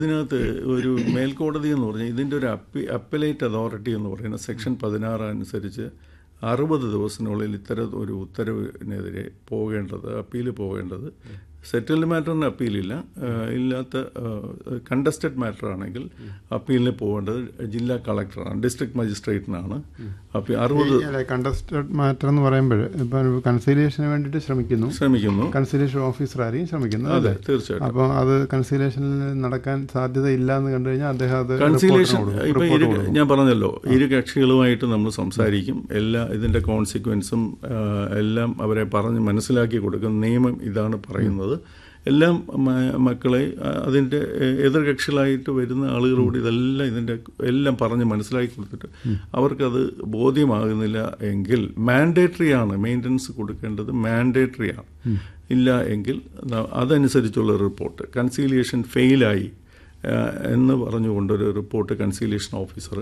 ഇതിനകത്ത് ഒരു മേൽക്കോടതി എന്ന് പറഞ്ഞാൽ ഇതിൻ്റെ ഒരു അപ്പി അപ്പലേറ്റ് അതോറിറ്റി എന്ന് പറയുന്ന സെക്ഷൻ പതിനാറ് അനുസരിച്ച് അറുപത് ദിവസത്തിനുള്ളിൽ ഇത്തരം ഒരു ഉത്തരവിനെതിരെ പോകേണ്ടത് അപ്പീൽ പോകേണ്ടത് സെറ്റിൽഡ് മാറ്ററിന് അപ്പീലില്ല ഏഹ് ഇല്ലാത്ത കണ്ടസ്റ്റഡ് മാറ്റർ ആണെങ്കിൽ അപ്പീലിന് പോകേണ്ടത് ജില്ലാ കളക്ടറാണ് ഡിസ്ട്രിക്ട് മജിസ്ട്രേറ്റിനാണ് അപ്പീൽ അറുപത് കണ്ടസ്റ്റഡ് മാറ്റർ എന്ന് പറയുമ്പോൾ ഇപ്പം കൺസീലിയേഷന് വേണ്ടിയിട്ട് ശ്രമിക്കുന്നു ശ്രമിക്കുന്നു കൺസീലിയേഷൻ ഓഫീസർ ആയിരിക്കും ശ്രമിക്കുന്നത് അതെ അല്ലേ തീർച്ചയായിട്ടും അപ്പോൾ അത് കൺസീലിയേഷനിൽ നടക്കാൻ സാധ്യത ഇല്ല എന്ന് കണ്ടു കഴിഞ്ഞാൽ അദ്ദേഹം അത് കൺസിലേഷൻ റിപ്പോർട്ടിന് കൊടുക്കും. ഇപ്പൊ റിപ്പോർട്ട് ഇരു കൊടുക്കും. ഞാൻ പറഞ്ഞല്ലോ ഇരു കക്ഷികളുമായിട്ട് നമ്മൾ സംസാരിക്കും എല്ലാ ഇതിന്റെ കോൺസിക്വൻസും എല്ലാം അവരെ പറഞ്ഞ് മനസ്സിലാക്കി കൊടുക്കും നിയമം ഇതാണ് പറയുന്നത് എല്ലാം മ- മക്കളെ ആ, അതിന്റെ എ- എതിർകക്ഷികളായിട്ട് വരുന്ന ആളുകളോട് ഇതെല്ലാം ഇതിന്റെ എല്ലാം പറഞ്ഞ് മനസ്സിലാക്കി കൊടുത്തിട്ട് അവർക്കത് ബോധ്യമാകുന്നില്ല എങ്കിൽ മാൻഡേറ്ററി ആണ് മെയിൻ്റനൻസ് കൊടുക്കേണ്ടത് മാൻഡേറ്ററി ആണ് ഇല്ല എങ്കിൽ ന- അതനുസരിച്ചുള്ള റിപ്പോർട്ട് കൺസീലിയേഷൻ ഫെയിലായി ആഹ് എന്ന് പറഞ്ഞുകൊണ്ടൊരു റിപ്പോർട്ട് കൺസീലിയേഷൻ ഓഫീസർ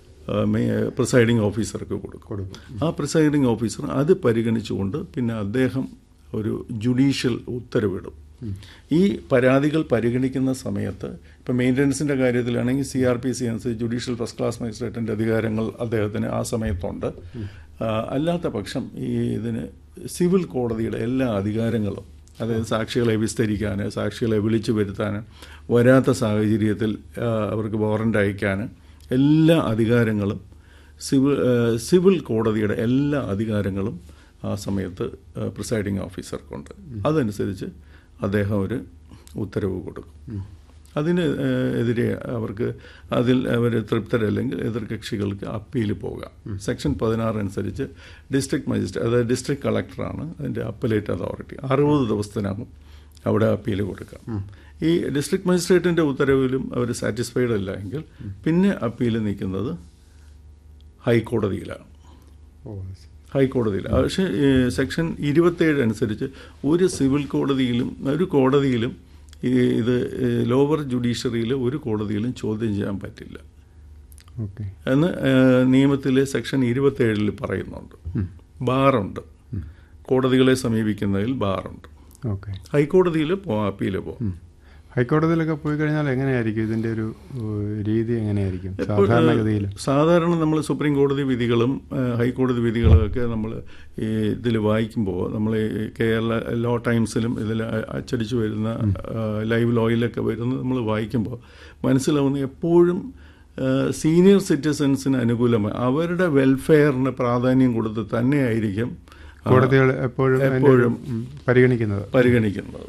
പ്രിസൈഡിംഗ് ഓഫീസർക്ക് കൊടുക്കും ആ പ്രിസൈഡിംഗ് ഓഫീസർ അത് പരിഗണിച്ചുകൊണ്ട് പിന്നെ അദ്ദേഹം ഒരു ജുഡീഷ്യൽ ഉത്തരവിടും ഈ പരാതികൾ പരിഗണിക്കുന്ന സമയത്ത് ഇപ്പം മെയിൻ്റനൻസിൻ്റെ കാര്യത്തിലാണെങ്കിൽ സി ആർ പി സി അനുസരിച്ച് ജുഡീഷ്യൽ ഫസ്റ്റ് ക്ലാസ് മജിസ്ട്രേറ്റിൻ്റെ അധികാരങ്ങൾ അദ്ദേഹത്തിന് ആ സമയത്തുണ്ട് ആ, അല്ലാത്ത പക്ഷം ഈ ഇതിന് സിവിൽ കോടതിയുടെ എല്ലാ അധികാരങ്ങളും അതായത് സാക്ഷികളെ വിസ്തരിക്കാൻ സാക്ഷികളെ വിളിച്ചു വരുത്താൻ വരാത്ത സാഹചര്യത്തിൽ ആ, അവർക്ക് വാറൻ്റ് അയക്കാൻ എല്ലാ അധികാരങ്ങളും സിവിൽ ആ, സിവിൽ കോടതിയുടെ എല്ലാ അധികാരങ്ങളും ആ സമയത്ത് പ്രിസൈഡിംഗ് ഓഫീസർക്കുണ്ട് അതനുസരിച്ച് അദ്ദേഹം ഒരു ഉത്തരവ് കൊടുക്കും അതിന് ആ, എതിരെ അവർക്ക് അതിൽ അവർ തൃപ്തരല്ലെങ്കിൽ എതിർകക്ഷികൾക്ക് അപ്പീൽ പോകാം സെക്ഷൻ പതിനാറ് അനുസരിച്ച് ഡിസ്ട്രിക്ട് മജിസ്ട്രേറ്റ് അതായത് ഡിസ്ട്രിക്ട് കളക്ടറാണ് അതിൻ്റെ അപ്പലേറ്റ് അതോറിറ്റി അറുപത് ദിവസത്തിനകം അവിടെ അപ്പീൽ കൊടുക്കാം ഈ ഡിസ്ട്രിക്ട് മജിസ്ട്രേറ്റിൻ്റെ ഉത്തരവിലും അവർ സാറ്റിസ്ഫൈഡ് അല്ല എങ്കിൽ പിന്നെ അപ്പീൽ നിൽക്കുന്നത് ഹൈക്കോടതിയിലാണ് ഓ, ശരി. ഹൈക്കോടതിയിൽ പക്ഷേ ഈ സെക്ഷൻ ഇരുപത്തേഴ് അനുസരിച്ച് ഒരു സിവിൽ കോടതിയിലും ഒരു കോടതിയിലും ഈ ഇത് ലോവർ ജുഡീഷ്യറിയിൽ ഒരു കോടതിയിലും ചോദ്യം ചെയ്യാൻ പറ്റില്ല ഓക്കെ എന്ന് നിയമത്തിലെ സെക്ഷൻ ഇരുപത്തേഴിൽ പറയുന്നുണ്ട് ബാറുണ്ട് കോടതികളെ സമീപിക്കുന്നതിൽ ബാറുണ്ട് ഓക്കെ ഹൈക്കോടതിയിൽ പോവാം അപ്പീൽ പോവാം ഹൈക്കോടതിയിലൊക്കെ പോയി കഴിഞ്ഞാൽ എങ്ങനെയായിരിക്കും ഇതിന്റെ ഒരു ഏഹ്, രീതി എങ്ങനെയായിരിക്കും സാധാരണഗതിയിൽ സാധാരണ നമ്മൾ സുപ്രീം കോടതി വിധികളും ഏഹ്, ഹൈക്കോടതി വിധികളും ഒക്കെ നമ്മൾ ഈ ഇതിൽ വായിക്കുമ്പോൾ നമ്മൾ ഈ കേരള ലോ ടൈംസിലും ഇതിൽ അച്ചടിച്ചു വരുന്ന ഏഹ്, ലൈവ് ലോയിലൊക്കെ വരുന്നത് നമ്മൾ വായിക്കുമ്പോൾ മനസ്സിലാവുന്ന എപ്പോഴും ഏഹ്, സീനിയർ സിറ്റിസൺസിന് അനുകൂലമായി അവരുടെ വെൽഫെയറിന് പ്രാധാന്യം കൊടുത്ത് തന്നെയായിരിക്കും ആ, കോടതികൾ എപ്പോഴും അതിന്റെ ഒരു, എപ്പോഴും ഉം, പരിഗണിക്കുന്നത് പരിഗണിക്കുന്നത്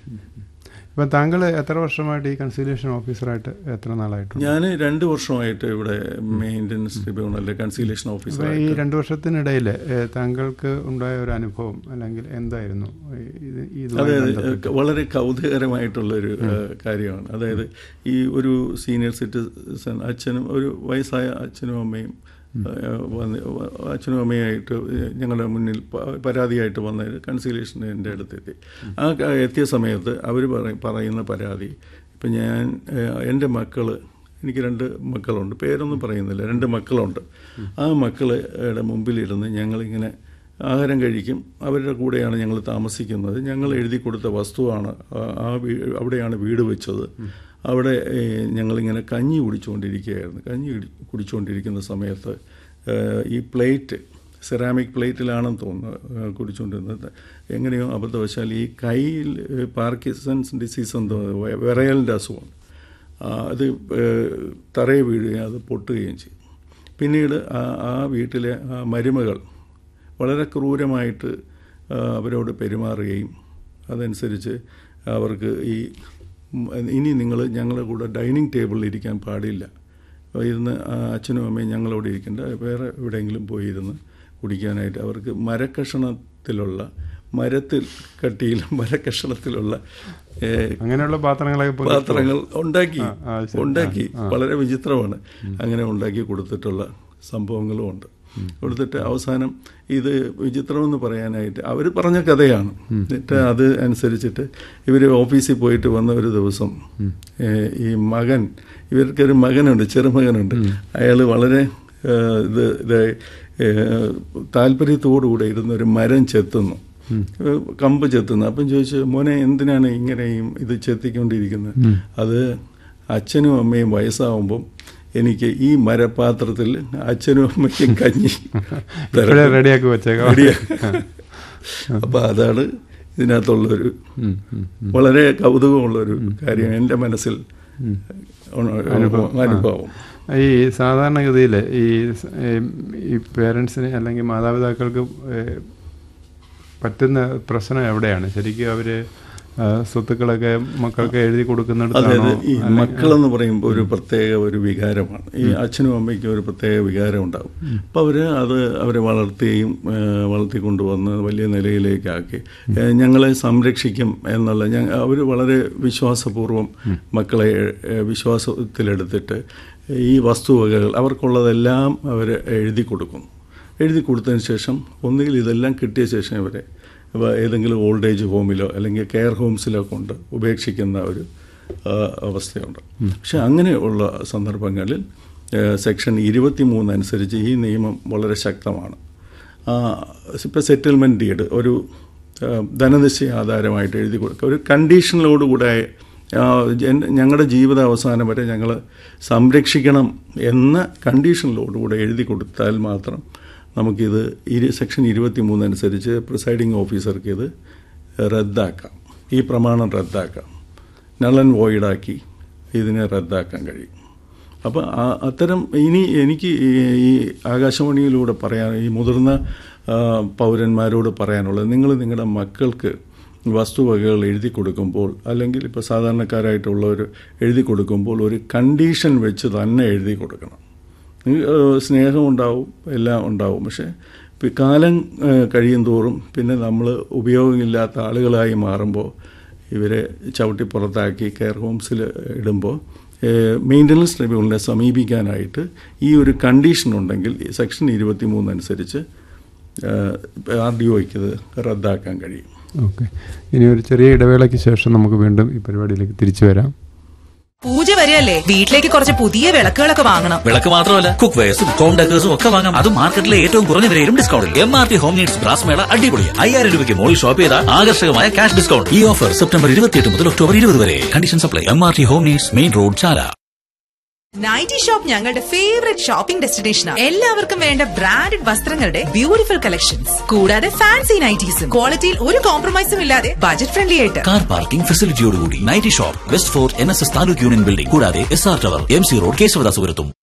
ഇപ്പം താങ്കൾ എത്ര വർഷമായിട്ട് ഈ കൺസീലിയേഷൻ ഓഫീസറായിട്ട് എത്ര നാളായിട്ടുണ്ട് ഞാൻ രണ്ട് വർഷമായിട്ട് ഇവിടെ മെയിൻ്റനൻസ് ട്രിബ്യൂണലിലെ കൺസീലേഷൻ അപ്പോൾ ഓഫീസറായിട്ട് ഈ രണ്ട് വർഷത്തിനിടയിൽ താങ്കൾക്ക് ഉണ്ടായ ഒരു അനുഭവം അല്ലെങ്കിൽ എന്തായിരുന്നു ഈ- ഇത് അതെ ഇതുമായി അതെ ബന്ധപ്പെട്ട്? വളരെ കൗതുകരമായിട്ടുള്ളൊരു ഏഹ്, കാര്യമാണ് അതായത് ഈ ഒരു സീനിയർ സിറ്റിസൺ അച്ഛനും ഒരു വയസ്സായ അച്ഛനും അമ്മയും ഏഹ്, വന്ന് അച്ഛനും അമ്മയായിട്ട് ഞങ്ങളുടെ മുന്നിൽ പ- പരാതിയായിട്ട് വന്ന കൺസീലേഷൻ എൻ്റെ അടുത്തെത്തി ആ ക- എത്തിയ സമയത്ത് അവർ പറയുന്ന പരാതി ഇപ്പം ഞാൻ ഏഹ്, എൻ്റെ മക്കള് എനിക്ക് രണ്ട് മക്കളുണ്ട് പേരൊന്നും പറയുന്നില്ല രണ്ട് മക്കളുണ്ട് ആ മക്കളുടെ മുമ്പിലിരുന്ന് ഞങ്ങളിങ്ങനെ ആഹാരം കഴിക്കും അവരുടെ കൂടെയാണ് ഞങ്ങൾ താമസിക്കുന്നത് ഞങ്ങൾ എഴുതി കൊടുത്ത വസ്തുവാണ് ആ- ആ വീ അവിടെയാണ് വീട് വെച്ചത് അവിടെ ഏ, ഞങ്ങളിങ്ങനെ കഞ്ഞി കുടിച്ചുകൊണ്ടിരിക്കുകയായിരുന്നു കഞ്ഞി കുടി- കുടിച്ചുകൊണ്ടിരിക്കുന്ന സമയത്ത് ഏ, ഈ പ്ലേറ്റ് സെറാമിക് പ്ലേറ്റിലാണെന്ന് തോന്നുന്നു ഏ, കുടിച്ചുകൊണ്ടിരുന്നത് എങ്ങനെയോ അബദ്ധവശാൽ ഈ കയ്യിൽ ഏ, പാർക്കിസൺസ് ഡിസീസ് എന്തോ വെ- വിറയലിൻ്റെ അസുഖം ആ, അത് ഏഹ്, തറയെ വീഴുകയും അത് പൊട്ടുകയും ചെയ്യും പിന്നീട് ആ ആ വീട്ടിലെ ആ മരുമകൾ വളരെ ക്രൂരമായിട്ട് ആ, അവരോട് പെരുമാറുകയും അതനുസരിച്ച് അവർക്ക് ഈ ഉം, ഇനി നിങ്ങൾ ഞങ്ങളുടെ കൂടെ ഡൈനിങ് ടേബിളിൽ ഇരിക്കാൻ പാടില്ല ഇരുന്ന് ആ അച്ഛനും അമ്മയും ഞങ്ങളോട് ഇരിക്കേണ്ട വേറെ എവിടെയെങ്കിലും പോയി ഇരുന്ന് കുടിക്കാനായിട്ട് അവർക്ക് മരക്കഷണത്തിലുള്ള മരത്തിൽ കട്ടിയിലും മരക്കഷണത്തിലുള്ള ഏഹ്, അങ്ങനെയുള്ള പാത്രങ്ങളൊക്കെ പോയി പാത്രങ്ങൾ ഉണ്ടാക്കി ആ, ആ, ശരി. ഉണ്ടാക്കി വളരെ വിചിത്രമാണ് അങ്ങനെ ഉണ്ടാക്കി കൊടുത്തിട്ടുള്ള സംഭവങ്ങളും ഉണ്ട് കൊടുത്തിട്ട് അവസാനം ഇത് വിചിത്രമെന്ന് പറയാനായിട്ട് അവർ പറഞ്ഞ കഥയാണ് എന്നിട്ട് അത് അനുസരിച്ചിട്ട് ഇവർ ഓഫീസിൽ പോയിട്ട് വന്ന ഒരു ദിവസം ഏഹ്, ഈ മകൻ ഇവർക്കൊരു മകനുണ്ട് ചെറുമകനുണ്ട് അയാൾ വളരെ ഏഹ്, ഇത് ഇത് ഏഹ്, താല്പര്യത്തോടുകൂടെ ഇരുന്ന് ഒരു മരം ചെത്തുന്നു ഏഹ് കമ്പ് ചെത്തുന്നു അപ്പം ചോദിച്ചു മോനെ എന്തിനാണ് ഇങ്ങനെയും ഇത് ചെത്തിക്കൊണ്ടിരിക്കുന്നത് അത് അച്ഛനും അമ്മയും വയസ്സാവുമ്പം എനിക്ക് ഈ മരപാത്രത്തിൽ അച്ഛനും അമ്മയ്ക്കും കഞ്ഞി ഇപ്പോഴേ റെഡിയാക്കി വെച്ചേക്കാം അപ്പോൾ അതാണ് ഇതിനകത്തുള്ളൊരു ഉം, ഉം. വളരെ കൗതുകമുള്ളൊരു കാര്യം എൻ്റെ മനസ്സിൽ അനുഭവം ഈ സാധാരണഗതിയിൽ ഈ സ്- ഏം, ഈ പേരൻസിന് അല്ലെങ്കിൽ മാതാപിതാക്കൾക്ക് ഏ, പറ്റുന്ന പ്രശ്നം എവിടെയാണ് ശരിക്കും അവര് ആ, സ്വത്തുക്കളൊക്കെ മക്കൾക്ക് എഴുതി അതെ കൊടുക്കുന്നിടത്താണോ അതെ ഈ മക്കളെന്ന് പറയുമ്പോൾ ഒരു പ്രത്യേക ഒരു വികാരമാണ് ഈ അച്ഛനും അമ്മയ്ക്കും ഒരു പ്രത്യേക വികാരം ഉണ്ടാവും അപ്പോൾ അവർ അത് അവരെ വളർത്തുകയും ഏഹ്, വളർത്തിക്കൊണ്ടുവന്ന് വലിയ നിലയിലേക്കാക്കി ഏഹ്, ഞങ്ങളെ സംരക്ഷിക്കും എന്നുള്ള അവർ വളരെ വിശ്വാസപൂർവ്വം മക്കളെ ഏഹ്, വിശ്വാസത്തിലെടുത്തിട്ട് ഈ വസ്തുവകകൾ അവർക്കുള്ളതെല്ലാം അവർ എഴുതി കൊടുക്കും എഴുതി കൊടുത്തതിന് ശേഷം ഒന്നുകിൽ ഇതെല്ലാം കിട്ടിയ ശേഷം ഇവരെ ഇവ ഏതെങ്കിലും ഓൾഡ് ഏജ് ഹോമിലോ അല്ലെങ്കിൽ കെയർ ഹോംസിലോ കൊണ്ട് ഉപേക്ഷിക്കുന്ന ഒരു ആ, അവസ്ഥയുണ്ട് പക്ഷെ അങ്ങനെയുള്ള സന്ദർഭങ്ങളിൽ സെക്ഷൻ ഇരുപത്തി മൂന്ന് അനുസരിച്ച് ഈ നിയമം വളരെ ശക്തമാണ് ഇപ്പോൾ സെറ്റിൽമെൻറ്റ് ഡീഡ് ഒരു ആ, ധനനിശ്ചയ ആധാരമായിട്ട് എഴുതി കൊടുക്കുക ഒരു കണ്ടീഷനിലോടുകൂടെ ആ, ജൻ- ഞങ്ങളുടെ ജീവിത അവസാനം വരെ ഞങ്ങൾ സംരക്ഷിക്കണം എന്ന കണ്ടീഷനിലോടുകൂടെ എഴുതി കൊടുത്താൽ മാത്രം നമുക്കിത് ഇരു സെക്ഷൻ ഇരുപത്തി മൂന്ന് അനുസരിച്ച് പ്രിസൈഡിംഗ് ഓഫീസർക്ക് ഇത് റദ്ദാക്കാം ഈ പ്രമാണം റദ്ദാക്കാം നളൻ വോയിഡാക്കി ഇതിനെ റദ്ദാക്കാൻ കഴിയും അപ്പോൾ അത്തരം ഇനി എനിക്ക് ഈ ഈ ആകാശവാണിയിലൂടെ പറയാൻ ഈ മുതിർന്ന ആ, പൗരന്മാരോട് പറയാനുള്ളത് നിങ്ങൾ നിങ്ങളുടെ മക്കൾക്ക് വസ്തുവകകൾ എഴുതി കൊടുക്കുമ്പോൾ അല്ലെങ്കിൽ ഇപ്പോൾ സാധാരണക്കാരായിട്ടുള്ളവർ എഴുതി കൊടുക്കുമ്പോൾ ഒരു കണ്ടീഷൻ വെച്ച് തന്നെ എഴുതി കൊടുക്കണം സ്നേഹം ഉണ്ടാവും എല്ലാം ഉണ്ടാവും പക്ഷേ ഇപ്പം കാലം കഴിയും തോറും പിന്നെ നമ്മൾ ഉപയോഗമില്ലാത്ത ആളുകളായി മാറുമ്പോൾ ഇവരെ ചവിട്ടി പുറത്താക്കി കെയർ ഹോംസിൽ ഇടുമ്പോൾ മെയിൻ്റനൻസ് ട്രിബ്യൂണലിനെ സമീപിക്കാനായിട്ട് ഈ ഒരു കണ്ടീഷൻ ഉണ്ടെങ്കിൽ സെക്ഷൻ ഇരുപത്തി മൂന്ന് അനുസരിച്ച് ആർ ഡി ഒയ്ക്ക് ഇത് റദ്ദാക്കാൻ കഴിയും ഓക്കെ ഇനി ഒരു ചെറിയ ഇടവേളയ്ക്ക് ശേഷം നമുക്ക് വീണ്ടും ഈ പരിപാടിയിലേക്ക് തിരിച്ചു വരാം പൂജ വരെയല്ലേ വീട്ടിലേക്ക് കുറച്ച് പുതിയ വിളക്കുകളൊക്കെ വാങ്ങണം വിളക്ക് മാത്രമല്ല കുക്ക് വെയർസും ഹോം ഡെക്കേഴ്സും ഒക്കെ വാങ്ങാം അതും മാർക്കറ്റിലെ ഏറ്റവും കുറഞ്ഞ വിലയിലും ഡിസ്കൗണ്ടിൽ M R T home needs brass മേള അടിപൊളിയാണ് അയ്യായിരം രൂപയ്ക്ക് മുകളിൽ ഷോപ്പ് ചെയ്താൽ ആകർഷകമായ ക്യാഷ് ഡിസ്കൗണ്ട് ഈ ഓഫർ സെപ്റ്റംബർ ഇരുപത്തിയെട്ട് മുതൽ ഒക്ടോബർ ഇരുപത് വരെ condition supply M R T home needs main road Chala nighty shop ഞങ്ങളുടെ ഫേവറേറ്റ് ഷോപ്പിംഗ് ഡെസ്റ്റിനേഷനാണ് എല്ലാവർക്കും വേണ്ട ബ്രാൻഡഡ് വസ്ത്രങ്ങളുടെ ബ്യൂട്ടിഫുൾ കളക്ഷൻസ് കൂടാതെ ഫാൻസി നൈറ്റീസും ക്വാളിറ്റിയിൽ ഒരു കോംപ്രമൈസും ഇല്ലാതെ ബജറ്റ് ഫ്രണ്ട്ലി ആയിട്ട് കാർ പാർക്കിംഗ് ഫെസിലിറ്റിയോടുകൂടി nighty shop west fort N S S taluk union building കൂടാതെ S R tower M C road കേശവദാസുപുരത്തും